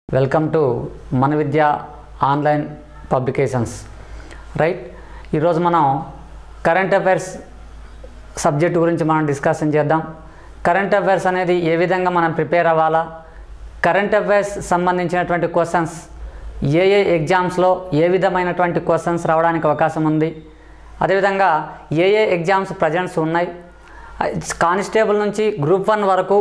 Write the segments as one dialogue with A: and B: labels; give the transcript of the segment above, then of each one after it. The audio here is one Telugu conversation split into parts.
A: వెల్కమ్ టు మన విద్య ఆన్లైన్ పబ్లికేషన్స్ రైట్ ఈరోజు మనం కరెంట్ అఫైర్స్ సబ్జెక్ట్ గురించి మనం డిస్కషన్ చేద్దాం కరెంట్ అఫైర్స్ అనేది ఏ విధంగా మనం ప్రిపేర్ అవ్వాలా కరెంట్ అఫైర్స్ సంబంధించినటువంటి క్వశ్చన్స్ ఏ ఏ ఎగ్జామ్స్లో ఏ విధమైనటువంటి క్వశ్చన్స్ రావడానికి అవకాశం ఉంది అదేవిధంగా ఏ ఏ ఎగ్జామ్స్ ప్రజెంట్స్ ఉన్నాయి కానిస్టేబుల్ నుంచి గ్రూప్ వన్ వరకు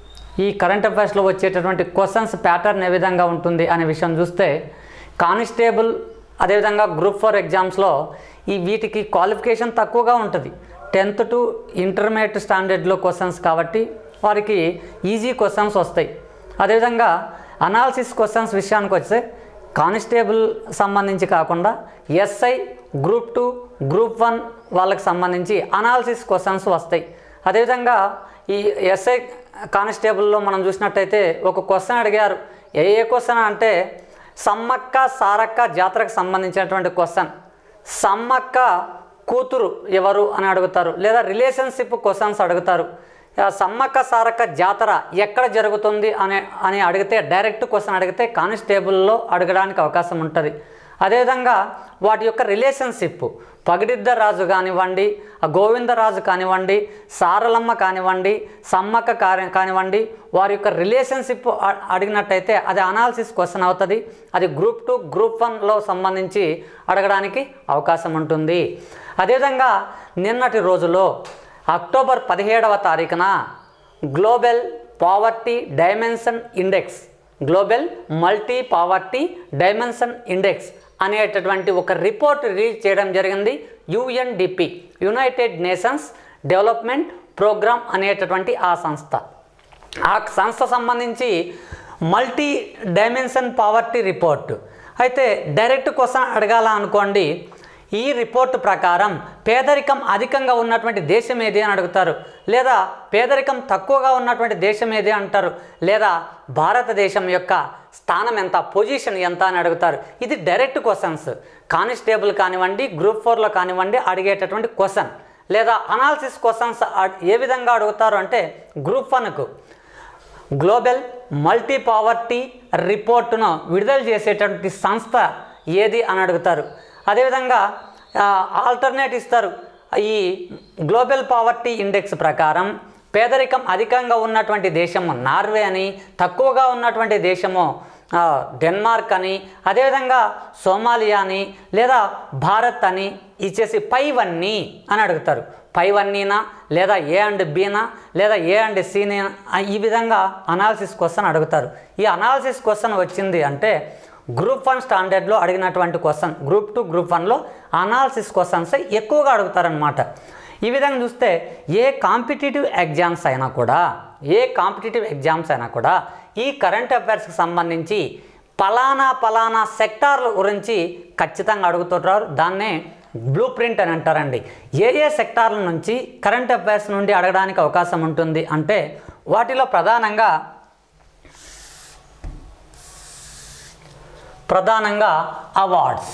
A: ఈ కరెంట్ అఫైర్స్లో వచ్చేటటువంటి క్వశ్చన్స్ ప్యాటర్న్ ఏ విధంగా ఉంటుంది అనే విషయం చూస్తే కానిస్టేబుల్ అదేవిధంగా గ్రూప్ ఫోర్ ఎగ్జామ్స్లో ఈ వీటికి క్వాలిఫికేషన్ తక్కువగా ఉంటుంది టెన్త్ టు ఇంటర్మీడియట్ స్టాండర్డ్లో క్వశ్చన్స్ కాబట్టి వారికి ఈజీ క్వశ్చన్స్ వస్తాయి అదేవిధంగా అనాలిసిస్ క్వశ్చన్స్ విషయానికి వస్తే కానిస్టేబుల్ సంబంధించి కాకుండా SI group two group one వాళ్ళకి సంబంధించి అనాలిసిస్ క్వశ్చన్స్ వస్తాయి అదేవిధంగా ఈ ఎస్ఐ కానిస్టేబుల్లో మనం చూసినట్టయితే ఒక క్వశ్చన్ అడిగారు ఏ ఏ క్వశ్చన్ అంటే సమ్మక్క సారక్క జాతరకు సంబంధించినటువంటి క్వశ్చన్ సమ్మక్క కూతురు ఎవరు అని అడుగుతారు లేదా రిలేషన్షిప్ క్వశ్చన్స్ అడుగుతారు ఆ సమ్మక్క సారక్క జాతర ఎక్కడ జరుగుతుంది అని అని అడిగితే డైరెక్ట్ క్వశ్చన్ అడిగితే కానిస్టేబుల్లో అడగడానికి అవకాశం ఉంటుంది అదేవిధంగా వాటి యొక్క రిలేషన్షిప్ పగిడిద్ద రాజు కానివ్వండి ఆ గోవిందరాజు కానివ్వండి సారలమ్మ కానివ్వండి సమ్మక్క కాని కానివ్వండి వారి యొక్క రిలేషన్షిప్ అ- అడిగినట్టయితే అది అనాలిసిస్ క్వశ్చన్ అవుతుంది అది గ్రూప్ టూ గ్రూప్ వన్లో సంబంధించి అడగడానికి అవకాశం ఉంటుంది అదేవిధంగా నిన్నటి రోజులో అక్టోబర్ పదిహేడవ తారీఖున global poverty dimension index global multi poverty dimension index అనేటటువంటి ఒక రిపోర్ట్ రిలీజ్ చేయడం జరిగింది UNDP United Nations development programme అనేటటువంటి ఆ సంస్థ ఆ సంస్థ సంబంధించి మల్టీ డైమెన్షన్ పావర్టీ రిపోర్ట్ అయితే డైరెక్ట్ క్వశ్చన్ అడగాల అనుకోండి ఈ రిపోర్ట్ ప్రకారం పేదరికం అధికంగా ఉన్నటువంటి దేశం ఏది అని అడుగుతారు లేదా పేదరికం తక్కువగా ఉన్నటువంటి దేశం ఏది అంటారు లేదా భారతదేశం యొక్క స్థానం ఎంత పొజిషన్ ఎంత అని అడుగుతారు ఇది డైరెక్ట్ క్వశ్చన్స్ కానిస్టేబుల్ కానివ్వండి గ్రూప్ ఫోర్లో కానివ్వండి అడిగేటటువంటి క్వశ్చన్ లేదా అనాలిసిస్ క్వశ్చన్స్ ఏ విధంగా అడుగుతారు అంటే గ్రూప్ వన్కు గ్లోబల్ మల్టీ పావర్టీ రిపోర్టును విడుదల చేసేటటువంటి సంస్థ ఏది అని అడుగుతారు అదేవిధంగా ఆల్టర్నేట్ ఇస్తారు ఈ గ్లోబల్ పావర్టీ ఇండెక్స్ ప్రకారం పేదరికం అధికంగా ఉన్నటువంటి దేశము నార్వే అని తక్కువగా ఉన్నటువంటి దేశము ఆ, డెన్మార్క్ అని అదేవిధంగా సోమాలియా అని లేదా భారత్ అని ఇచ్చేసి పైవన్నీ అని అడుగుతారు పైవన్నీనా లేదా ఏ అండ్ బీనా లేదా ఏ అండ్ సీని ఈ విధంగా అనాలిసిస్ క్వశ్చన్ అడుగుతారు ఈ అనాలిసిస్ క్వశ్చన్ వచ్చింది అంటే గ్రూప్ వన్ స్టాండర్డ్లో అడిగినటువంటి క్వశ్చన్ గ్రూప్ టూ గ్రూప్ వన్లో అనాలిసిస్ క్వశ్చన్స్ ఎక్కువగా అడుగుతారనమాట ఈ విధంగా చూస్తే ఏ కాంపిటేటివ్ ఎగ్జామ్స్ అయినా కూడా ఏ కాంపిటేటివ్ ఎగ్జామ్స్ అయినా కూడా ఈ కరెంట్ అఫైర్స్కి సంబంధించి పలానా పలానా సెక్టార్ల గురించి ఖచ్చితంగా అడుగుతుంటారు దాన్నే బ్లూ ప్రింట్ అని అంటారండి ఏ ఏ సెక్టార్ల నుంచి కరెంట్ అఫైర్స్ నుండి అడగడానికి అవకాశం ఉంటుంది అంటే వాటిలో ప్రధానంగా ప్రధానంగా అవార్డ్స్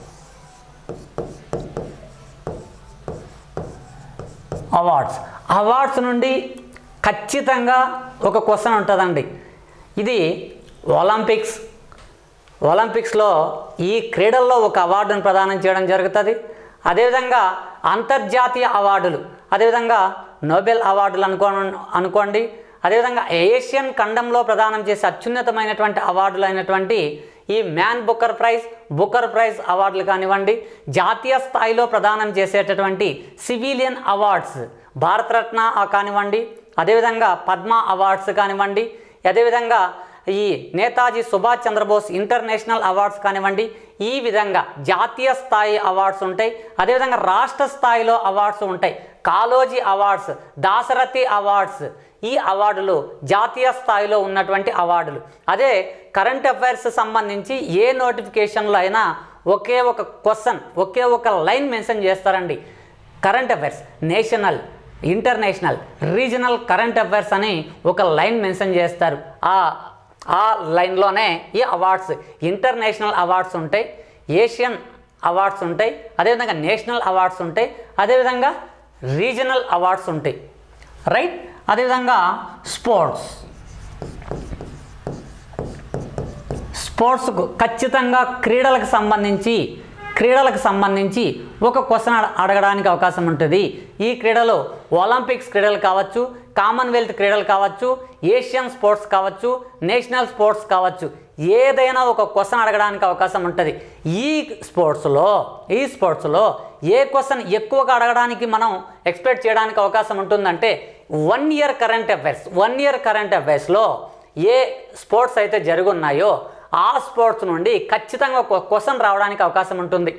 A: అవార్డ్స్ అవార్డ్స్ నుండి ఖచ్చితంగా ఒక క్వశ్చన్ ఉంటుందండి ఇది ఒలింపిక్స్ ఒలింపిక్స్లో ఈ క్రీడల్లో ఒక అవార్డును ప్రదానం చేయడం జరుగుతుంది అదేవిధంగా అంతర్జాతీయ అవార్డులు అదేవిధంగా నోబెల్ అవార్డులు అనుకో అనుకోండి అదేవిధంగా ఏషియన్ ఖండంలో ప్రదానం చేసే అత్యున్నతమైనటువంటి అవార్డులు అయినటువంటి ఈ man booker prize booker prize అవార్డులు కానివ్వండి జాతీయ స్థాయిలో ప్రదానం చేసేటటువంటి సివిలియన్ అవార్డ్స్ భారతరత్న ఆ కానివ్వండి అదేవిధంగా పద్మ అవార్డ్స్ కానివ్వండి అదేవిధంగా ఈ నేతాజీ సుభాష్ చంద్రబోస్ ఇంటర్నేషనల్ అవార్డ్స్ కానివ్వండి ఈ విధంగా జాతీయ స్థాయి అవార్డ్స్ ఉంటాయి అదేవిధంగా రాష్ట్ర స్థాయిలో అవార్డ్స్ ఉంటాయి కాలోజీ అవార్డ్స్ దాసరథి అవార్డ్స్ ఈ అవార్డులు జాతీయ స్థాయిలో ఉన్నటువంటి అవార్డులు అదే కరెంట్ అఫైర్స్ సంబంధించి ఏ నోటిఫికేషన్లో అయినా ఒకే ఒక క్వశ్చన్ ఒకే ఒక లైన్ మెన్షన్ చేస్తారండి current affairs national international regional current affairs అని ఒక లైన్ మెన్షన్ చేస్తారు ఆ ఆ లైన్లోనే ఈ అవార్డ్స్ ఇంటర్నేషనల్ అవార్డ్స్ ఉంటాయి ఏషియన్ అవార్డ్స్ ఉంటాయి అదేవిధంగా నేషనల్ అవార్డ్స్ ఉంటాయి అదేవిధంగా రీజనల్ అవార్డ్స్ ఉంటాయి రైట్ అదేవిధంగా స్పోర్ట్స్ స్పోర్ట్స్కు ఖచ్చితంగా క్రీడలకు సంబంధించి క్రీడలకు సంబంధించి ఒక క్వశ్చన్ అడ- అడగడానికి అవకాశం ఉంటుంది ఈ క్రీడలు ఒలింపిక్స్ క్రీడలు కావచ్చు కామన్వెల్త్ క్రీడలు కావచ్చు ఏషియన్ స్పోర్ట్స్ కావచ్చు నేషనల్ స్పోర్ట్స్ కావచ్చు ఏదైనా ఒక క్వశ్చన్ అడగడానికి అవకాశం ఉంటుంది ఈ స్పోర్ట్స్లో ఈ స్పోర్ట్స్లో ఏ క్వశ్చన్ ఎక్కువగా అడగడానికి మనం ఎక్స్పెక్ట్ చేయడానికి అవకాశం ఉంటుందంటే one year current affairs one year current అఫైర్స్లో ఏ స్పోర్ట్స్ అయితే జరుగున్నాయో ఆ స్పోర్ట్స్ నుండి ఖచ్చితంగా ఒక క్వశ్చన్ రావడానికి అవకాశం ఉంటుంది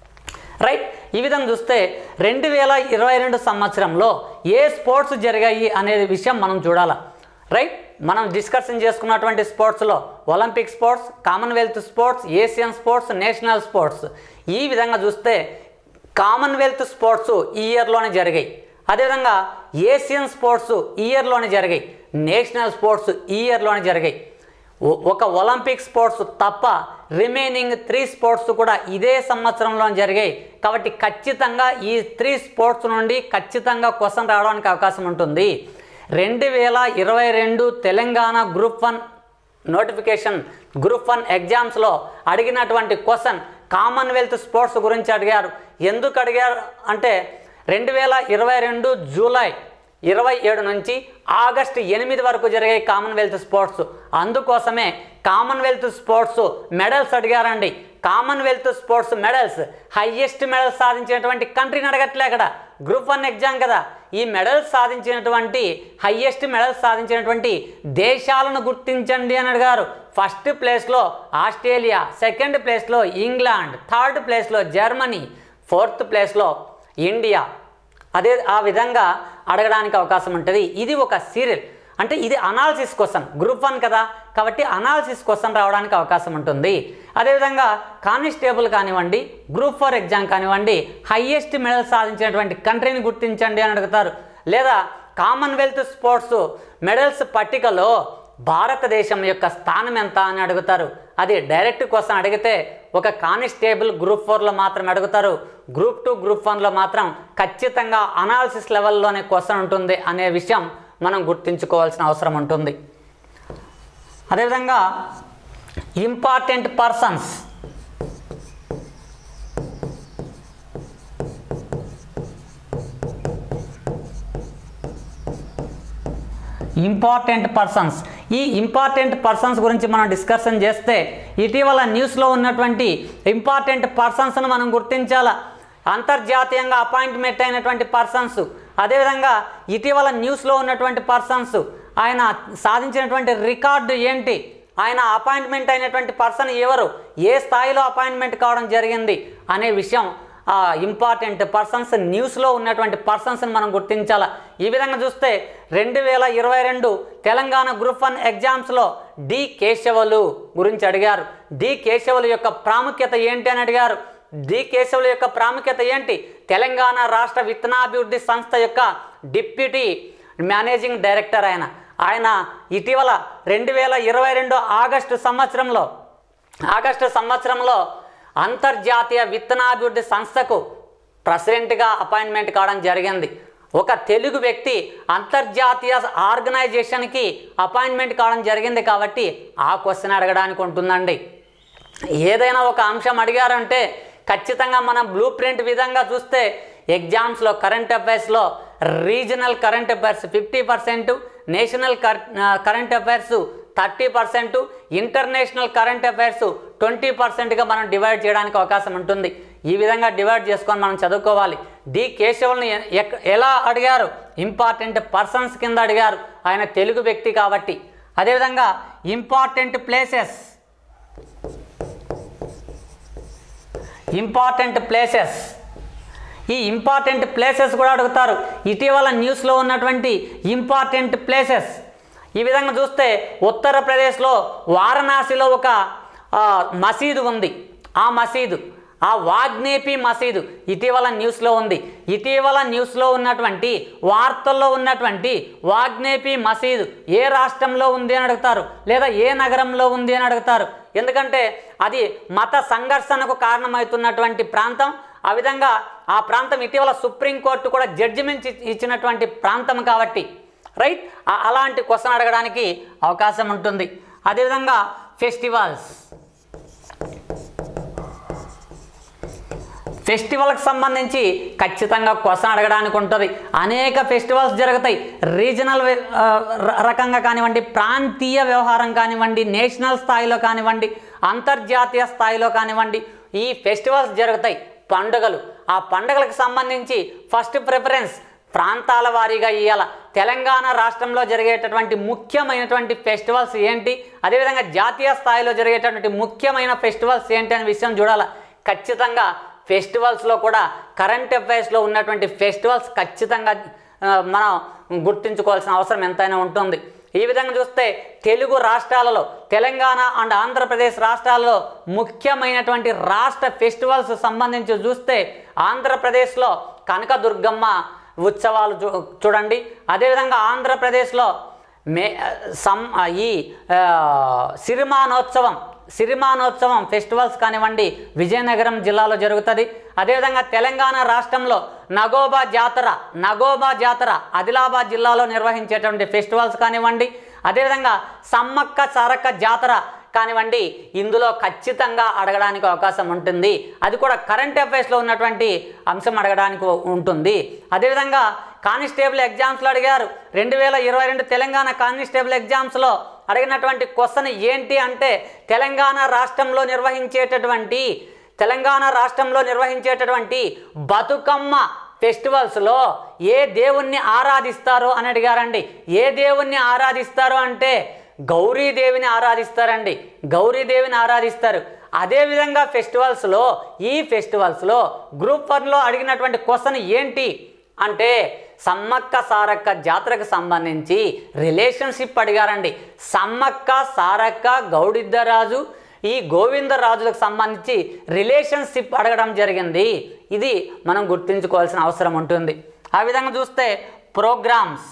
A: రైట్ ఈ విధంగా చూస్తే రెండు వేల ఇరవై రెండు సంవత్సరంలో ఏ స్పోర్ట్స్ జరిగాయి అనే విషయం మనం చూడాలి రైట్ మనం డిస్కషన్ చేసుకున్నటువంటి స్పోర్ట్స్లో Olympic sports Commonwealth sports Asian sports national sports ఈ విధంగా చూస్తే కామన్వెల్త్ స్పోర్ట్స్ ఈ ఇయర్లోనే జరిగాయి అదేవిధంగా ఏషియన్ స్పోర్ట్స్ ఈ ఇయర్లోనే జరిగాయి నేషనల్ స్పోర్ట్స్ ఈ ఇయర్లోనే జరిగాయి ఒ- ఒక ఒలింపిక్ స్పోర్ట్స్ తప్ప రిమైనింగ్ త్రీ స్పోర్ట్స్ కూడా ఇదే సంవత్సరంలో జరిగాయి కాబట్టి ఖచ్చితంగా ఈ త్రీ స్పోర్ట్స్ నుండి ఖచ్చితంగా క్వశ్చన్ రావడానికి అవకాశం ఉంటుంది రెండు వేల ఇరవై రెండు Telangana group one notification group one ఎగ్జామ్స్లో అడిగినటువంటి క్వశ్చన్ కామన్వెల్త్ స్పోర్ట్స్ గురించి అడిగారు ఎందుకు అడిగారు అంటే రెండు వేల ఇరవై రెండు జూలై ఇరవై ఏడు నుంచి ఆగస్టు ఎనిమిది వరకు జరిగే కామన్వెల్త్ స్పోర్ట్స్ అందుకోసమే కామన్వెల్త్ స్పోర్ట్స్ మెడల్స్ అడిగారండి Commonwealth sports medals highest medals సాధించినటువంటి కంట్రీని అడగట్లే అక్కడ గ్రూప్ వన్ ఎగ్జామ్ కదా ఈ మెడల్స్ సాధించినటువంటి హయ్యెస్ట్ మెడల్స్ సాధించినటువంటి దేశాలను గుర్తించండి అని అడిగారు ఫస్ట్ ప్లేస్లో ఆస్ట్రేలియా సెకండ్ ప్లేస్లో ఇంగ్లాండ్ థర్డ్ ప్లేస్లో జర్మనీ ఫోర్త్ ప్లేస్లో ఇండియా అదే ఆ విధంగా అడగడానికి అవకాశం ఉంటుంది ఇది ఒక సీరియల్ అంటే ఇది అనాలిసిస్ క్వశ్చన్ గ్రూప్ వన్ కదా కాబట్టి అనాలిసిస్ క్వశ్చన్ రావడానికి అవకాశం ఉంటుంది అదేవిధంగా కానిస్టేబుల్ కానివ్వండి గ్రూప్ ఫోర్ ఎగ్జామ్ కానివ్వండి హయ్యెస్ట్ మెడల్ సాధించినటువంటి కంట్రీని గుర్తించండి అని అడుగుతారు లేదా కామన్వెల్త్ స్పోర్ట్స్ మెడల్స్ పట్టికలో భారతదేశం యొక్క స్థానం ఎంత అని అడుగుతారు అది డైరెక్ట్ క్వశ్చన్ అడిగితే ఒక కానిస్టేబుల్ గ్రూప్ ఫోర్లో మాత్రం అడుగుతారు గ్రూప్ టూ గ్రూప్ వన్లో మాత్రం ఖచ్చితంగా అనాలిసిస్ లెవెల్లోనే క్వశ్చన్ ఉంటుంది అనే విషయం మనం గుర్తుంచుకోవాల్సిన అవసరం ఉంటుంది అదేవిధంగా ఇంపార్టెంట్ పర్సన్స్ ఇంపార్టెంట్ పర్సన్స్ ఈ ఇంపార్టెంట్ పర్సన్స్ గురించి మనం డిస్కషన్ చేస్తే ఇటీవల న్యూస్లో ఉన్నటువంటి ఇంపార్టెంట్ పర్సన్స్ను మనం గుర్తించాలా అంతర్జాతీయంగా అపాయింట్మెంట్ అయినటువంటి పర్సన్స్ అదేవిధంగా ఇటీవల న్యూస్లో ఉన్నటువంటి పర్సన్స్ ఆయన సాధించినటువంటి రికార్డు ఏంటి ఆయన అపాయింట్మెంట్ అయినటువంటి పర్సన్ ఎవరు ఏ స్థాయిలో అపాయింట్మెంట్ కావడం జరిగింది అనే విషయం ఆ ఇంపార్టెంట్ పర్సన్స్ న్యూస్లో ఉన్నటువంటి పర్సన్స్ని మనం గుర్తించాలా ఈ విధంగా చూస్తే రెండు వేల ఇరవై రెండు తెలంగాణ గ్రూప్ వన్ ఎగ్జామ్స్లో డి కేశవులు గురించి అడిగారు డి కేశవులు యొక్క ప్రాముఖ్యత ఏంటి అని అడిగారు డి కేశవుల యొక్క ప్రాముఖ్యత ఏంటి తెలంగాణ రాష్ట్ర విత్తనాభివృద్ధి సంస్థ యొక్క డిప్యూటీ మేనేజింగ్ డైరెక్టర్ ఆయన ఆయన ఇటీవల రెండు వేల ఇరవై రెండు ఆగస్టు సంవత్సరంలో ఆగస్టు సంవత్సరంలో అంతర్జాతీయ విత్తనాభివృద్ధి సంస్థకు ప్రెసిడెంట్గా అపాయింట్మెంట్ కావడం జరిగింది ఒక తెలుగు వ్యక్తి అంతర్జాతీయ ఆర్గనైజేషన్కి అపాయింట్మెంట్ కావడం జరిగింది కాబట్టి ఆ క్వశ్చన్ అడగడానికి ఉంటుందండి ఏదైనా ఒక అంశం అడిగారంటే ఖచ్చితంగా మనం బ్లూ ప్రింట్ విధంగా చూస్తే ఎగ్జామ్స్లో కరెంట్ అఫైర్స్లో regional current affairs fifty percent national current affairs thirty percent international current affairs twenty పర్సెంట్గా మనం డివైడ్ చేయడానికి అవకాశం ఉంటుంది ఈ విధంగా డివైడ్ చేసుకొని మనం చదువుకోవాలి డి కేశవుల్ని ఎ- ఎక్- ఎలా అడిగారు ఇంపార్టెంట్ పర్సన్స్ కింద అడిగారు ఆయన తెలుగు వ్యక్తి కాబట్టి అదేవిధంగా ఇంపార్టెంట్ ప్లేసెస్ ఇంపార్టెంట్ ప్లేసెస్ ఈ ఇంపార్టెంట్ ప్లేసెస్ కూడా అడుగుతారు ఇటీవల న్యూస్లో ఉన్నటువంటి ఇంపార్టెంట్ ప్లేసెస్ ఈ విధంగా చూస్తే ఉత్తరప్రదేశ్లో వారణాసిలో ఒక ఆ, మసీదు ఉంది ఆ మసీదు ఆ వాగ్నేపి మసీదు ఇటీవల న్యూస్లో ఉంది ఇటీవల న్యూస్లో ఉన్నటువంటి వార్తల్లో ఉన్నటువంటి వాగ్నేపి మసీదు ఏ రాష్ట్రంలో ఉంది అని అడుగుతారు లేదా ఏ నగరంలో ఉంది అని అడుగుతారు ఎందుకంటే అది మత సంఘర్షణకు కారణమవుతున్నటువంటి ప్రాంతం ఆ విధంగా ఆ ప్రాంతం ఇటీవల సుప్రీంకోర్టు కూడా జడ్జిమెంట్ ఇచ్చి- ఇచ్చినటువంటి ప్రాంతం కాబట్టి రైట్ ఆ- అలాంటి క్వశ్చన్ అడగడానికి అవకాశం ఉంటుంది అదేవిధంగా ఫెస్టివల్స్ ఫెస్టివల్కి సంబంధించి ఖచ్చితంగా క్వశ్చన్ అడగడానికి ఉంటుంది అనేక ఫెస్టివల్స్ జరుగుతాయి రీజనల్ వే- ఆ, ర- రకంగా కానివ్వండి ప్రాంతీయ వ్యవహారం కానివ్వండి నేషనల్ స్థాయిలో కానివ్వండి అంతర్జాతీయ స్థాయిలో కానివ్వండి ఈ ఫెస్టివల్స్ జరుగుతాయి పండుగలు ఆ పండుగలకు సంబంధించి ఫస్ట్ ప్రిఫరెన్స్ ప్రాంతాల వారీగా ఇవ్వాల తెలంగాణ రాష్ట్రంలో జరిగేటటువంటి ముఖ్యమైనటువంటి ఫెస్టివల్స్ ఏంటి అదేవిధంగా జాతీయ స్థాయిలో జరిగేటటువంటి ముఖ్యమైన ఫెస్టివల్స్ ఏంటి అనే విషయం చూడాలి ఖచ్చితంగా ఫెస్టివల్స్లో కూడా కరెంట్ అఫైర్స్లో ఉన్నటువంటి ఫెస్టివల్స్ ఖచ్చితంగా ఆ, మనం గుర్తుంచుకోవాల్సిన అవసరం ఎంతైనా ఉంటుంది ఈ విధంగా చూస్తే తెలుగు రాష్ట్రాలలో తెలంగాణ అండ్ ఆంధ్రప్రదేశ్ రాష్ట్రాల్లో ముఖ్యమైనటువంటి రాష్ట్ర ఫెస్టివల్స్ సంబంధించి చూస్తే ఆంధ్రప్రదేశ్లో కనకదుర్గమ్మ ఉత్సవాలు చూ చూడండి అదేవిధంగా ఆంధ్రప్రదేశ్లో మే సం ఈ ఆ, సిరిమానోత్సవం సిరిమానోత్సవం ఫెస్టివల్స్ కానివ్వండి విజయనగరం జిల్లాలో జరుగుతుంది అదేవిధంగా తెలంగాణ రాష్ట్రంలో నగోబా జాతర నగోబా జాతర ఆదిలాబాద్ జిల్లాలో నిర్వహించేటువంటి ఫెస్టివల్స్ కానివ్వండి అదేవిధంగా సమ్మక్క సారక్క జాతర కానివ్వండి ఇందులో ఖచ్చితంగా అడగడానికి అవకాశం ఉంటుంది అది కూడా కరెంట్ అఫైర్స్లో ఉన్నటువంటి అంశం అడగడానికి ఉంటుంది అదేవిధంగా కానిస్టేబుల్ ఎగ్జామ్స్లో అడిగారు రెండు వేల ఇరవై రెండు తెలంగాణ కానిస్టేబుల్ ఎగ్జామ్స్లో అడిగినటువంటి క్వశ్చన్ ఏంటి అంటే తెలంగాణ రాష్ట్రంలో నిర్వహించేటటువంటి తెలంగాణ రాష్ట్రంలో నిర్వహించేటటువంటి బతుకమ్మ ఫెస్టివల్స్లో ఏ దేవుణ్ణి ఆరాధిస్తారు అని అడిగారండి ఏ దేవుణ్ణి ఆరాధిస్తారు అంటే గౌరీదేవిని ఆరాధిస్తారండి గౌరీదేవిని ఆరాధిస్తారు అదేవిధంగా ఫెస్టివల్స్లో ఈ ఫెస్టివల్స్లో గ్రూప్ వన్లో అడిగినటువంటి క్వశ్చన్ ఏంటి అంటే సమ్మక్క సారక్క జాతరకు సంబంధించి రిలేషన్షిప్ అడిగారండి సమ్మక్క సారక్క గౌడిద్దరాజు ఈ గోవిందరాజులకు సంబంధించి రిలేషన్షిప్ అడగడం జరిగింది ఇది మనం గుర్తుంచుకోవాల్సిన అవసరం ఉంటుంది ఆ విధంగా చూస్తే ప్రోగ్రామ్స్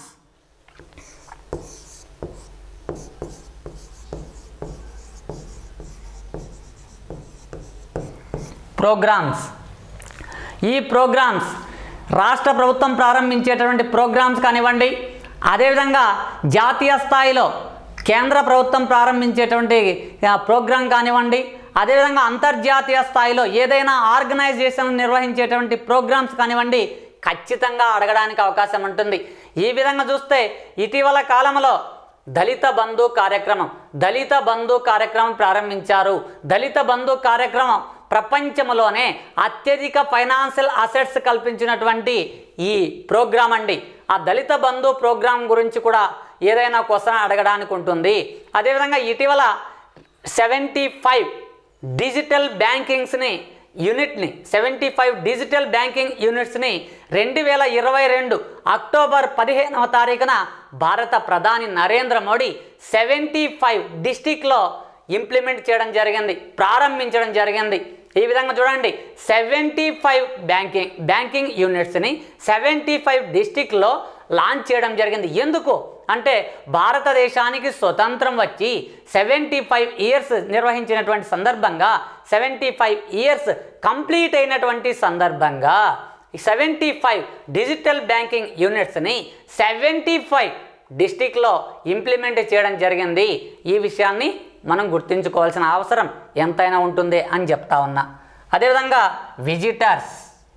A: ప్రోగ్రామ్స్ ఈ ప్రోగ్రామ్స్ రాష్ట్ర ప్రభుత్వం ప్రారంభించేటటువంటి ప్రోగ్రామ్స్ కానివ్వండి అదేవిధంగా జాతీయ స్థాయిలో కేంద్ర ప్రభుత్వం ప్రారంభించేటువంటి ఆ, ప్రోగ్రాం కానివ్వండి అదేవిధంగా అంతర్జాతీయ స్థాయిలో ఏదైనా ఆర్గనైజేషన్ నిర్వహించేటువంటి ప్రోగ్రామ్స్ కానివ్వండి ఖచ్చితంగా అడగడానికి అవకాశం ఉంటుంది ఈ విధంగా చూస్తే ఇటీవల కాలంలో దళిత బంధు కార్యక్రమం దళిత బంధు కార్యక్రమం ప్రారంభించారు దళిత బంధు కార్యక్రమం ప్రపంచంలోనే అత్యధిక ఫైనాన్షియల్ అసెట్స్ కల్పించినటువంటి ఈ ప్రోగ్రాం అండి ఆ దళిత బంధు ప్రోగ్రాం గురించి కూడా ఏదైనా క్వశ్చన్ అడగడానికి ఉంటుంది అదేవిధంగా ఇటీవల సెవెంటీ ఫైవ్ డిజిటల్ బ్యాంకింగ్స్ని యూనిట్ని సెవెంటీ ఫైవ్ డిజిటల్ బ్యాంకింగ్ యూనిట్స్ని రెండు వేల ఇరవై రెండు అక్టోబర్ పదిహేనవ తారీఖున భారత ప్రధాని నరేంద్ర మోడీ సెవెంటీ ఫైవ్ డిస్టిక్లో ఇంప్లిమెంట్ చేయడం జరిగింది ప్రారంభించడం జరిగింది ఈ విధంగా చూడండి సెవెంటీ ఫైవ్ బ్యాంకింగ్ బ్యాంకింగ్ యూనిట్స్ని సెవెంటీ ఫైవ్ డిస్టిక్లో లాంచ్ చేయడం జరిగింది ఎందుకు అంటే భారతదేశానికి స్వతంత్రం వచ్చి సెవెంటీ ఫైవ్ ఇయర్స్ నిర్వహించినటువంటి సందర్భంగా సెవెంటీ ఫైవ్ ఇయర్స్ కంప్లీట్ అయినటువంటి సందర్భంగా సెవెంటీ ఫైవ్ డిజిటల్ బ్యాంకింగ్ యూనిట్స్ని సెవెంటీ ఫైవ్ డిస్టిక్లో ఇంప్లిమెంట్ చేయడం జరిగింది ఈ విషయాన్ని మనం గుర్తుంచుకోవాల్సిన అవసరం ఎంతైనా ఉంటుంది అని చెప్తా ఉన్నా అదేవిధంగా విజిటర్స్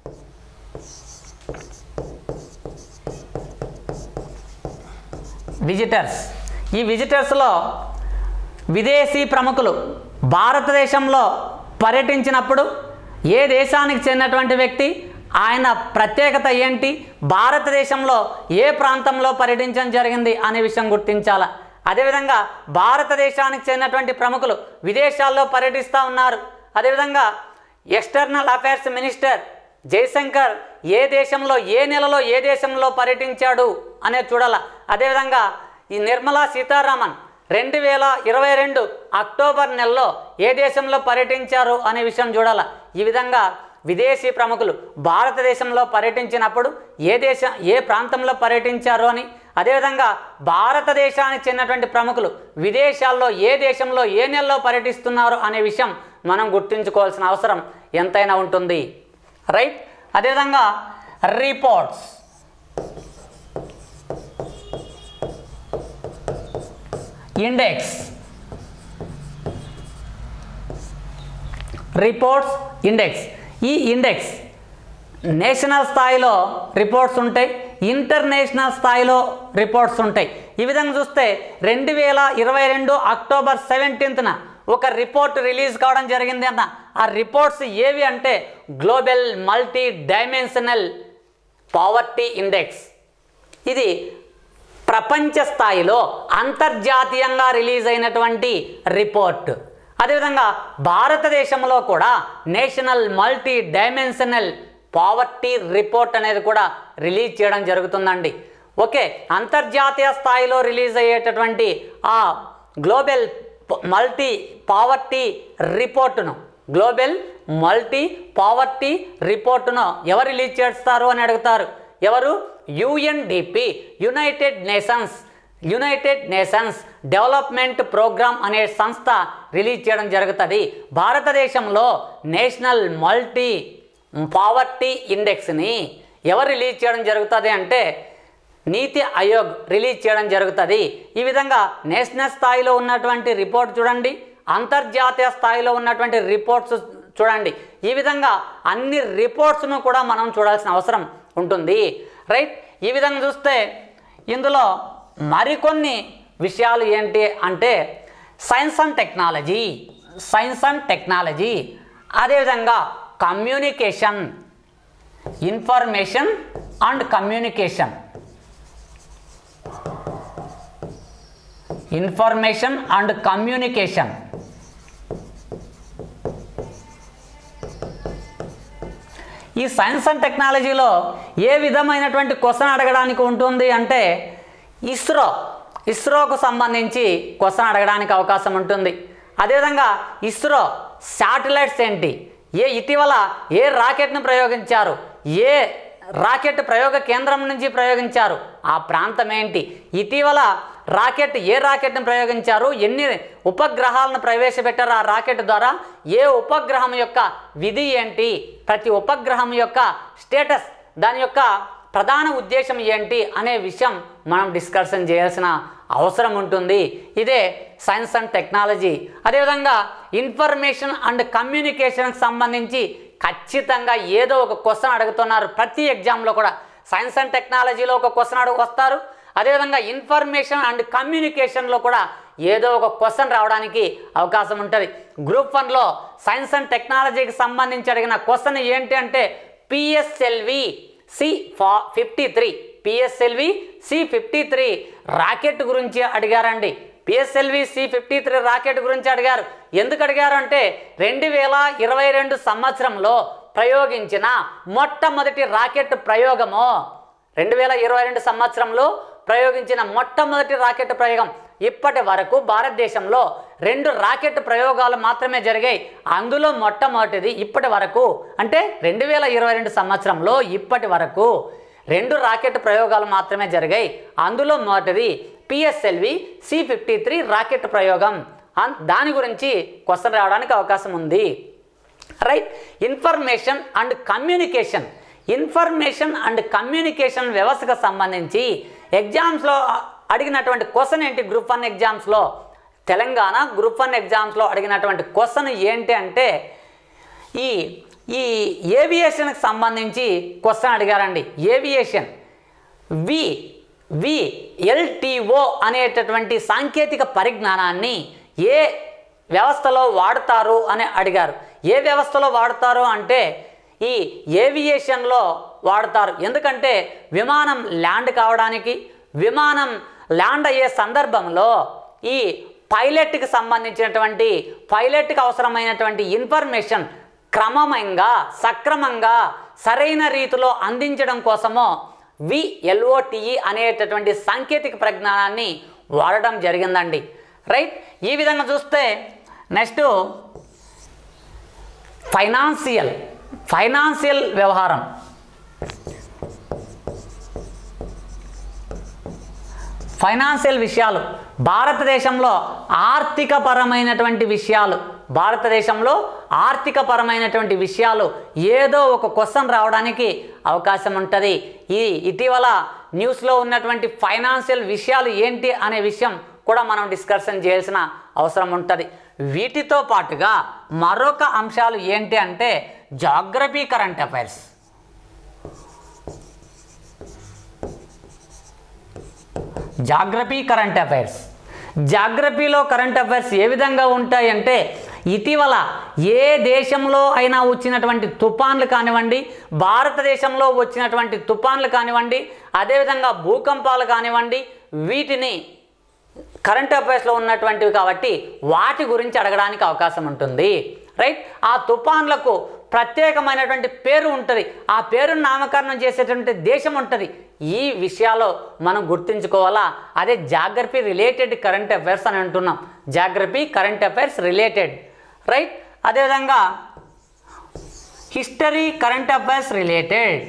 A: విజిటర్స్ ఈ విజిటర్స్లో విదేశీ ప్రముఖులు భారతదేశంలో పర్యటించినప్పుడు ఏ దేశానికి చెందినటువంటి వ్యక్తి ఆయన ప్రత్యేకత ఏంటి భారతదేశంలో ఏ ప్రాంతంలో పర్యటించడం జరిగింది అనే విషయం గుర్తించాల అదేవిధంగా భారతదేశానికి చెందినటువంటి ప్రముఖులు విదేశాల్లో పర్యటిస్తూ ఉన్నారు అదేవిధంగా ఎక్స్టర్నల్ అఫైర్స్ మినిస్టర్ జయశంకర్ ఏ దేశంలో ఏ నెలలో ఏ దేశంలో పర్యటించాడు అనేది చూడాల అదేవిధంగా ఈ నిర్మలా సీతారామన్ రెండు వేల ఇరవై రెండు అక్టోబర్ నెలలో ఏ దేశంలో పర్యటించారు అనే విషయం చూడాల ఈ విధంగా విదేశీ ప్రముఖులు భారతదేశంలో పర్యటించినప్పుడు ఏ దేశం ఏ ప్రాంతంలో పర్యటించారు అని అదేవిధంగా భారతదేశానికి చెందినటువంటి ప్రముఖులు విదేశాల్లో ఏ దేశంలో ఏ నెలలో పర్యటిస్తున్నారు అనే విషయం మనం గుర్తుంచుకోవాల్సిన అవసరం ఎంతైనా ఉంటుంది రైట్ అదేవిధంగా రిపోర్ట్స్ ఇండెక్స్ రిపోర్ట్స్ ఇండెక్స్ ఈ ఇండెక్స్ నేషనల్ స్థాయిలో రిపోర్ట్స్ ఉంటాయి ఇంటర్నేషనల్ స్థాయిలో రిపోర్ట్స్ ఉంటాయి ఈ విధంగా చూస్తే రెండు వేల ఇరవై రెండు అక్టోబర్ సెవెంటీన్త్న ఒక రిపోర్ట్ రిలీజ్ కావడం జరిగింది అన్న ఆ రిపోర్ట్స్ ఏవి అంటే global multi dimensional poverty index ఇది ప్రపంచ స్థాయిలో అంతర్జాతీయంగా రిలీజ్ అయినటువంటి రిపోర్ట్ అదేవిధంగా భారతదేశంలో కూడా national multi dimensional poverty report అనేది కూడా రిలీజ్ చేయడం జరుగుతుందండి ఓకే అంతర్జాతీయ స్థాయిలో రిలీజ్ అయ్యేటటువంటి ఆ గ్లోబల్ మల్టీ పావర్టీ రిపోర్టును గ్లోబల్ మల్టీ పావర్టీ రిపోర్టును ఎవరు రిలీజ్ చేస్తారు అని అడుగుతారు ఎవరు UNDP United Nations United Nations development programme అనే సంస్థ రిలీజ్ చేయడం జరుగుతుంది భారతదేశంలో నేషనల్ మల్టీ పావర్టీ ఇండెక్స్ని ఎవరు రిలీజ్ చేయడం జరుగుతుంది అంటే నీతి ఆయోగ్ రిలీజ్ చేయడం జరుగుతుంది ఈ విధంగా నేషనల్ స్థాయిలో ఉన్నటువంటి రిపోర్ట్ చూడండి అంతర్జాతీయ స్థాయిలో ఉన్నటువంటి రిపోర్ట్స్ చూడండి ఈ విధంగా అన్ని రిపోర్ట్స్ను కూడా మనం చూడాల్సిన అవసరం ఉంటుంది రైట్ ఈ విధంగా చూస్తే ఇందులో మరికొన్ని విషయాలు ఏంటి అంటే science and technology science and technology అదేవిధంగా communication information and communication information and communication ఈ సైన్స్ అండ్ టెక్నాలజీలో ఏ విధమైనటువంటి క్వశ్చన్ అడగడానికి ఉంటుంది అంటే ఇస్రో ఇస్రోకు సంబంధించి క్వశ్చన్ అడగడానికి అవకాశం ఉంటుంది అదేవిధంగా ఇస్రో శాటిలైట్స్ ఏంటి ఏ ఇటీవల ఏ రాకెట్ను ప్రయోగించారు ఏ రాకెట్ ప్రయోగ కేంద్రం నుంచి ప్రయోగించారు ఆ ప్రాంతం ఏంటి ఇటీవల రాకెట్ ఏ రాకెట్ను ప్రయోగించారు ఎన్ని ఉపగ్రహాలను ప్రవేశపెట్టారు ఆ రాకెట్ ద్వారా ఏ ఉపగ్రహం యొక్క విధి ఏంటి ప్రతి ఉపగ్రహం యొక్క స్టేటస్ దాని యొక్క ప్రధాన ఉద్దేశం ఏంటి అనే విషయం మనం డిస్కషన్ చేయాల్సిన అవసరం ఉంటుంది ఇదే సైన్స్ అండ్ టెక్నాలజీ అదేవిధంగా ఇన్ఫర్మేషన్ అండ్ కమ్యూనికేషన్కి సంబంధించి ఖచ్చితంగా ఏదో ఒక క్వశ్చన్ అడుగుతున్నారు ప్రతి ఎగ్జామ్లో కూడా సైన్స్ అండ్ టెక్నాలజీలో ఒక క్వశ్చన్ అడుగు వస్తారు అదేవిధంగా ఇన్ఫర్మేషన్ అండ్ కమ్యూనికేషన్లో కూడా ఏదో ఒక క్వశ్చన్ రావడానికి అవకాశం ఉంటుంది గ్రూప్ వన్లో సైన్స్ అండ్ టెక్నాలజీకి సంబంధించి అడిగిన క్వశ్చన్ ఏంటి అంటే పిఎస్ఎల్వి సి ఫా fifty three PSLV C fifty three rocket గురించి అడిగారండి PSLV C fifty three rocket గురించి అడిగారు ఎందుకు అడిగారు అంటే రెండు వేల ఇరవై రెండు సంవత్సరంలో ప్రయోగించిన మొట్టమొదటి రాకెట్ ప్రయోగము రెండు వేల ఇరవై రెండు సంవత్సరంలో ప్రయోగించిన మొట్టమొదటి రాకెట్ ప్రయోగం ఇప్పటి వరకు భారతదేశంలో రెండు రాకెట్ ప్రయోగాలు మాత్రమే జరిగాయి అందులో మొట్టమొదటిది ఇప్పటి వరకు అంటే రెండు వేల ఇరవై రెండు సంవత్సరంలో ఇప్పటి వరకు రెండు రాకెట్ ప్రయోగాలు మాత్రమే జరిగాయి అందులో మొదటిది PSLV C fifty three rocket ప్రయోగం అన్- దాని గురించి క్వశ్చన్ రావడానికి అవకాశం ఉంది right information and communication information and communication వ్యవస్థకు సంబంధించి ఎగ్జామ్స్లో అడిగినటువంటి క్వశ్చన్ ఏంటి గ్రూప్ వన్ ఎగ్జామ్స్లో తెలంగాణ గ్రూప్ వన్ ఎగ్జామ్స్లో అడిగినటువంటి క్వశ్చన్ ఏంటి అంటే ఈ ఈ ఏవియేషన్కి సంబంధించి క్వశ్చన్ అడిగారండి ఏవియేషన్ వి వి ఎల్టీఓ అనేటటువంటి సాంకేతిక పరిజ్ఞానాన్ని ఏ వ్యవస్థలో వాడతారు అని అడిగారు ఏ వ్యవస్థలో వాడతారు అంటే ఈ ఏవియేషన్లో వాడతారు ఎందుకంటే విమానం ల్యాండ్ కావడానికి విమానం ల్యాండ్ అయ్యే సందర్భంలో ఈ పైలట్కి సంబంధించినటువంటి పైలట్కి అవసరమైనటువంటి ఇన్ఫర్మేషన్ క్రమంగా సక్రమంగా సరైన రీతిలో అందించడం కోసమో విఎల్ఓటిఈ అనేటటువంటి సాంకేతిక పరిజ్ఞానాన్ని వాడడం జరిగిందండి రైట్ ఈ విధంగా చూస్తే నెక్స్ట్ ఫైనాన్షియల్ ఫైనాన్షియల్ వ్యవహారం ఫైనాన్షియల్ విషయాలు భారతదేశంలో ఆర్థిక పరమైనటువంటి విషయాలు భారతదేశంలో ఆర్థిక పరమైనటువంటి విషయాలు ఏదో ఒక క్వశ్చన్ రావడానికి అవకాశం ఉంటుంది ఈ ఇటీవల న్యూస్లో ఉన్నటువంటి ఫైనాన్షియల్ విషయాలు ఏంటి అనే విషయం కూడా మనం డిస్కషన్ చేయాల్సిన అవసరం ఉంటుంది వీటితో పాటుగా మరొక అంశాలు ఏంటి అంటే geography current affairs geography current affairs జాగ్రఫీలో కరెంట్ అఫైర్స్ ఏ విధంగా ఉంటాయంటే ఇటీవల ఏ దేశంలో అయినా వచ్చినటువంటి తుఫాన్లు కానివ్వండి భారతదేశంలో వచ్చినటువంటి తుఫాన్లు కానివ్వండి అదేవిధంగా భూకంపాలు కానివ్వండి వీటిని కరెంట్ అఫైర్స్లో ఉన్నటువంటివి కాబట్టి వాటి గురించి అడగడానికి అవకాశం ఉంటుంది రైట్ ఆ తుఫాన్లకు ప్రత్యేకమైనటువంటి పేరు ఉంటుంది ఆ పేరును నామకరణం చేసేటువంటి దేశం ఉంటుంది ఈ విషయాలు మనం గుర్తుంచుకోవాలా అదే జాగ్రఫీ రిలేటెడ్ కరెంట్ అఫైర్స్ అని అంటున్నాం geography current affairs related right అదేవిధంగా history current affairs related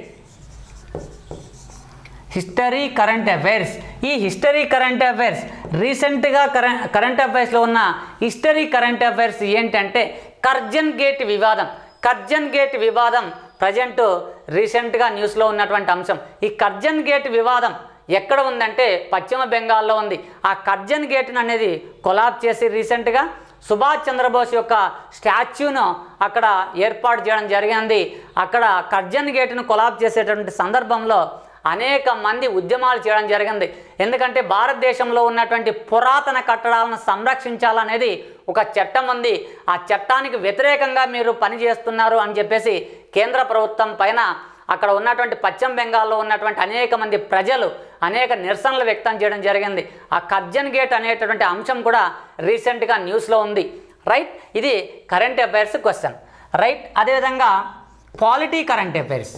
A: history current affairs ఈ హిస్టరీ కరెంట్ అఫైర్స్ రీసెంట్గా కరెంట్ కరెంట్ అఫైర్స్లో ఉన్న హిస్టరీ కరెంట్ అఫైర్స్ ఏంటంటే కర్జన్ గేట్ వివాదం కర్జన్ గేట్ వివాదం ప్రజెంట్ రీసెంట్గా న్యూస్లో ఉన్నటువంటి అంశం ఈ కర్జన్ గేట్ వివాదం ఎక్కడ ఉందంటే పశ్చిమ బెంగాల్లో ఉంది ఆ కర్జన్ గేట్ని అనేది కొలాబ్ చేసి రీసెంట్గా సుభాష్ చంద్రబోస్ యొక్క స్టాచ్యూను అక్కడ ఏర్పాటు చేయడం జరిగింది అక్కడ కర్జన్ గేట్ను కొలాబ్ చేసేటువంటి సందర్భంలో అనేక మంది ఉద్యమాలు చేయడం జరిగింది ఎందుకంటే భారతదేశంలో ఉన్నటువంటి పురాతన కట్టడాలను సంరక్షించాలనేది ఒక చట్టం ఉంది ఆ చట్టానికి వ్యతిరేకంగా మీరు పనిచేస్తున్నారు అని చెప్పేసి కేంద్ర ప్రభుత్వం పైన అక్కడ ఉన్నటువంటి పశ్చిమ బెంగాల్లో ఉన్నటువంటి అనేక మంది ప్రజలు అనేక నిరసనలు వ్యక్తం చేయడం జరిగింది ఆ కర్జన్ గేట్ అనేటటువంటి అంశం కూడా రీసెంట్గా న్యూస్లో ఉంది రైట్ ఇది కరెంట్ అఫైర్స్ క్వశ్చన్ రైట్ అదేవిధంగా polity current affairs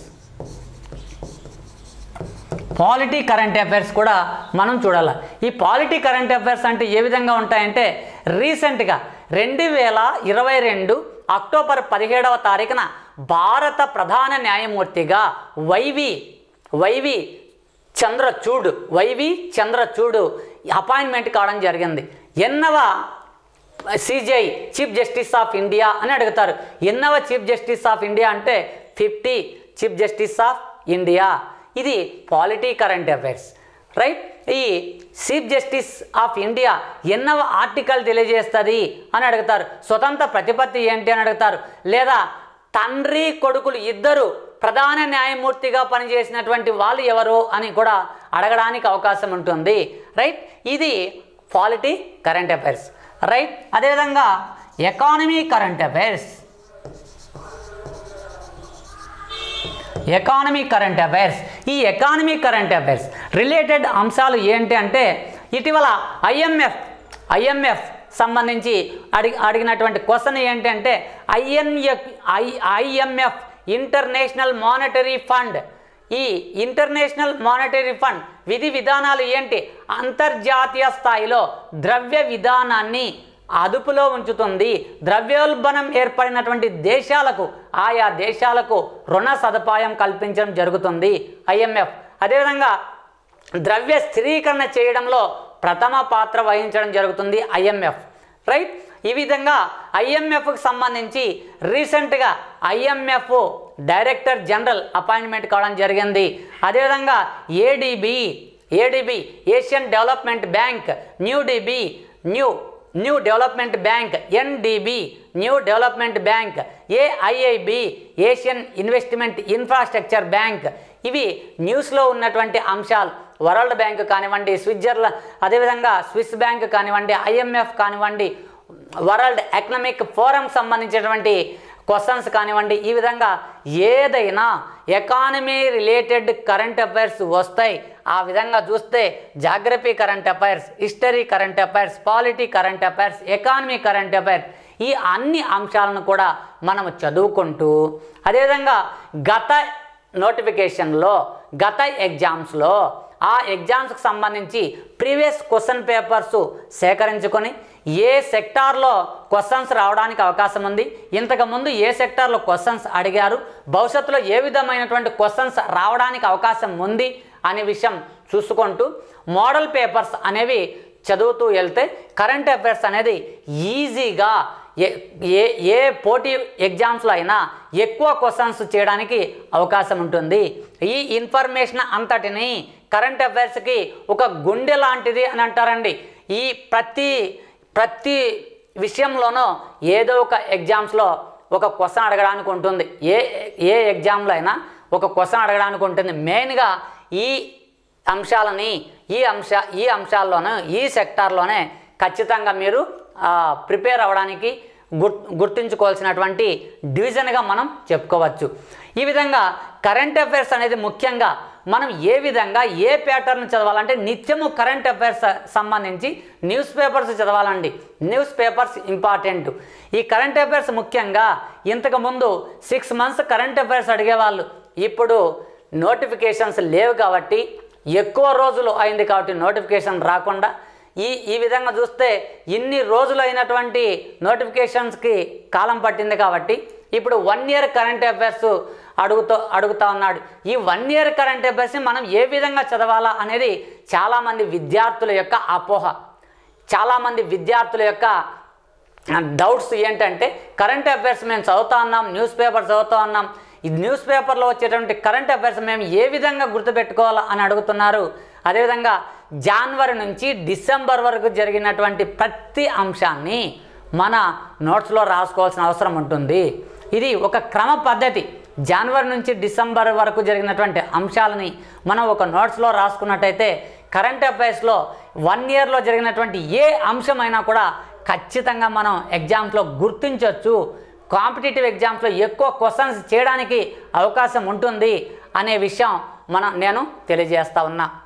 A: polity current affairs కూడా మనం చూడాలి ఈ పాలిటీ కరెంట్ అఫైర్స్ అంటే ఏ విధంగా ఉంటాయంటే రీసెంట్గా రెండు వేల ఇరవై రెండు అక్టోబర్ పదిహేడవ తారీఖున భారత ప్రధాన న్యాయమూర్తిగా YV YV Chandrachud YV Chandrachud appointment కావడం జరిగింది ఎన్నవ CJI chief justice of India అని అడుగుతారు ఎన్నవ చీఫ్ జస్టిస్ ఆఫ్ ఇండియా అంటే fifty chief justice of India ఇది పాలిటీ కరెంట్ అఫైర్స్ రైట్ ఈ చీఫ్ జస్టిస్ ఆఫ్ ఇండియా ఎన్నవ ఆర్టికల్ తెలియజేస్తుంది అని అడుగుతారు స్వతంత్ర ప్రతిపత్తి ఏంటి అని అడుగుతారు లేదా తండ్రి కొడుకులు ఇద్దరు ప్రధాన న్యాయమూర్తిగా పనిచేసినటువంటి వాళ్ళు ఎవరు అని కూడా అడగడానికి అవకాశం ఉంటుంది రైట్ ఇది పాలిటీ కరెంట్ అఫైర్స్ రైట్ అదేవిధంగా economy current affairs economy current affairs ఈ ఎకానమీ కరెంట్ అఫైర్స్ రిలేటెడ్ అంశాలు ఏంటి అంటే ఇటీవల ఐఎంఎఫ్ ఐఎంఎఫ్ సంబంధించి అడిగి అడిగినటువంటి క్వశ్చన్ ఏంటంటే INF I IMF international monetary fund ఈ ఇంటర్నేషనల్ మానిటరీ ఫండ్ విధి విధానాలు ఏంటి అంతర్జాతీయ స్థాయిలో ద్రవ్య విధానాన్ని అదుపులో ఉంచుతుంది ద్రవ్యోల్బణం ఏర్పడినటువంటి దేశాలకు ఆయా దేశాలకు రుణ సదుపాయం కల్పించడం జరుగుతుంది ఐఎంఎఫ్ అదేవిధంగా ద్రవ్య స్థిరీకరణ చేయడంలో ప్రథమ పాత్ర వహించడం జరుగుతుంది ఐఎంఎఫ్ రైట్ ఈ విధంగా ఐఎంఎఫ్కి సంబంధించి రీసెంట్గా ఐఎంఎఫ్ డైరెక్టర్ జనరల్ అపాయింట్మెంట్ కావడం జరిగింది అదేవిధంగా ADB ADB Asian development bank new DB new new development bank NDB new development bank AIIB Asian investment infrastructure bank ఇవి న్యూస్లో ఉన్నటువంటి అంశాలు వరల్డ్ బ్యాంక్ కానివ్వండి స్విట్జర్లాండ్ అదేవిధంగా స్విస్ బ్యాంక్ కానివ్వండి ఐఎంఎఫ్ కానివ్వండి వరల్డ్ ఎకనామిక్ ఫోరం సంబంధించినటువంటి క్వశ్చన్స్ కానివ్వండి ఈ విధంగా ఏదైనా ఎకానమీ రిలేటెడ్ కరెంట్ అఫైర్స్ వస్తాయి ఆ విధంగా చూస్తే geography current affairs history current affairs polity current affairs economy current affairs ఈ అన్ని అంశాలను కూడా మనం చదువుకుంటూ అదేవిధంగా గత నోటిఫికేషన్లో గత ఎగ్జామ్స్లో ఆ ఎగ్జామ్స్కి సంబంధించి ప్రీవియస్ క్వశ్చన్ పేపర్స్ సేకరించుకొని ఏ సెక్టార్లో క్వశ్చన్స్ రావడానికి అవకాశం ఉంది ఇంతకుముందు ఏ సెక్టార్లో క్వశ్చన్స్ అడిగారు భవిష్యత్తులో ఏ విధమైనటువంటి క్వశ్చన్స్ రావడానికి అవకాశం ఉంది అనే విషయం చూసుకుంటూ మోడల్ పేపర్స్ అనేవి చదువుతూ వెళ్తే కరెంట్ అఫైర్స్ అనేది ఈజీగా ఏ ఏ ఏ పోటీ ఎగ్జామ్స్లో అయినా ఎక్కువ క్వశ్చన్స్ చేయడానికి అవకాశం ఉంటుంది ఈ ఇన్ఫర్మేషన్ అంతటిని కరెంట్ అఫైర్స్కి ఒక గుండె లాంటిది అని అంటారండి ఈ ప్రతి ప్రతి విషయంలోనూ ఏదో ఒక ఎగ్జామ్స్లో ఒక క్వశ్చన్ అడగడానికి ఉంటుంది ఏ ఏ ఎగ్జామ్లో అయినా ఒక క్వశ్చన్ అడగడానికి ఉంటుంది మెయిన్గా ఈ అంశాలని ఈ అంశ ఈ అంశాల్లోనూ ఈ సెక్టార్లోనే ఖచ్చితంగా మీరు ప్రిపేర్ అవ్వడానికి గుర్ గుర్తుంచుకోవాల్సినటువంటి డివిజన్గా మనం చెప్పుకోవచ్చు ఈ విధంగా కరెంట్ అఫైర్స్ అనేది ముఖ్యంగా మనం ఏ విధంగా ఏ ప్యాటర్న్ చదవాలంటే నిత్యము కరెంట్ అఫైర్స్ సంబంధించి న్యూస్ పేపర్స్ చదవాలండి న్యూస్ పేపర్స్ ఇంపార్టెంట్ ఈ కరెంట్ అఫైర్స్ ముఖ్యంగా ఇంతకుముందు సిక్స్ మంత్స్ కరెంట్ అఫైర్స్ అడిగేవాళ్ళు ఇప్పుడు నోటిఫికేషన్స్ లేవు కాబట్టి ఎక్కువ రోజులు అయింది కాబట్టి నోటిఫికేషన్ రాకుండా ఈ ఈ విధంగా చూస్తే ఇన్ని రోజులు అయినటువంటి నోటిఫికేషన్స్కి కాలం పట్టింది కాబట్టి ఇప్పుడు వన్ ఇయర్ కరెంట్ అఫైర్స్ అడుగుతూ అడుగుతా ఉన్నాడు ఈ వన్ ఇయర్ కరెంట్ అఫైర్స్ని మనం ఏ విధంగా చదవాలా అనేది చాలామంది విద్యార్థుల యొక్క అపోహ చాలామంది విద్యార్థుల యొక్క డౌట్స్ ఏంటంటే కరెంట్ అఫైర్స్ మేము చదువుతా ఉన్నాం న్యూస్ పేపర్ చదువుతా ఉన్నాం ఈ న్యూస్ పేపర్లో వచ్చేటువంటి కరెంట్ అఫైర్స్ మేము ఏ విధంగా గుర్తుపెట్టుకోవాలా అని అడుగుతున్నారు అదేవిధంగా జనవరి నుంచి డిసెంబర్ వరకు జరిగినటువంటి ప్రతి అంశాన్ని మన నోట్స్లో రాసుకోవాల్సిన అవసరం ఉంటుంది ఇది ఒక క్రమ పద్ధతి జనవరి నుంచి డిసెంబర్ వరకు జరిగినటువంటి అంశాలని మనం ఒక నోట్స్లో రాసుకున్నట్టయితే కరెంట్ అఫైర్స్లో వన్ ఇయర్లో జరిగినటువంటి ఏ అంశమైనా కూడా ఖచ్చితంగా మనం ఎగ్జామ్స్లో గుర్తించవచ్చు కాంపిటేటివ్ ఎగ్జామ్స్లో ఎక్కువ క్వశ్చన్స్ చేయడానికి అవకాశం ఉంటుంది అనే విషయం మనం నేను తెలియజేస్తా ఉన్నా